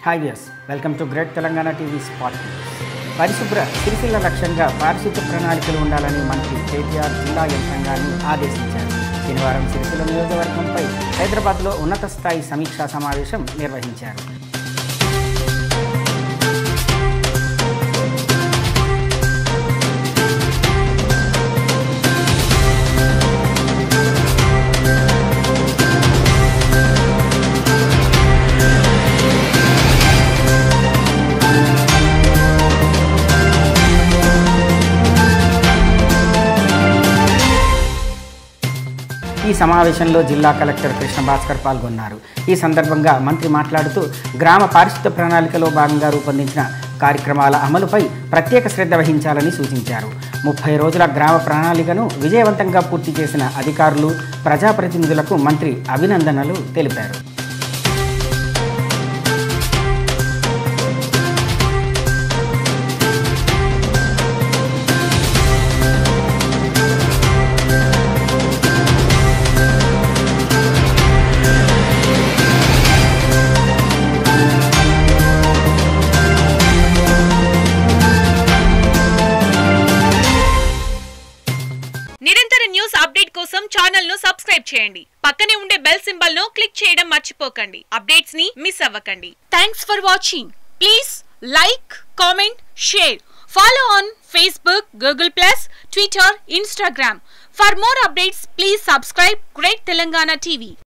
Hi views welcome to great Telangana TV spot news. పరిశుభ్ర సిరిసిల్ల లక్ష్యంగా పారిశుద్ధ ప్రణాళికలు ఉండాలని మంత్రి కేటీఆర్ జిల్లా యంత్రాంగాన్ని ఆదేశించారు శనివారం సిరిసిల్ల నియోజకవర్గంపై హైదరాబాద్లో ఉన్నత స్థాయి సమీక్షా సమావేశం నిర్వహించారు ఈ సమావేశంలో జిల్లా కలెక్టర్ కృష్ణ భాస్కర్ పాల్గొన్నారు ఈ సందర్భంగా మంత్రి మాట్లాడుతూ గ్రామ పారిశుద్ధ ప్రణాళికలో భాగంగా రూపొందించిన కార్యక్రమాల అమలుపై ప్రత్యేక శ్రద్ధ వహించాలని సూచించారు ముప్పై రోజుల గ్రామ ప్రణాళికను విజయవంతంగా పూర్తి చేసిన అధికారులు ప్రజాప్రతినిధులకు మంత్రి అభినందనలు తెలిపారు నిరంతర న్యూస్ అప్డేట్ కోసం ఛానల్ ను సబ్స్క్రైబ్ చేయండి పక్కనే ఉండే బెల్ సింబల్ ను క్లిక్ చేయడం మర్చిపోకండి అప్డేట్స్ ని మిస్ అవ్వకండి thanks for watching please like comment share follow on Facebook Google plus Twitter Instagram for more updates please subscribe great Telangana TV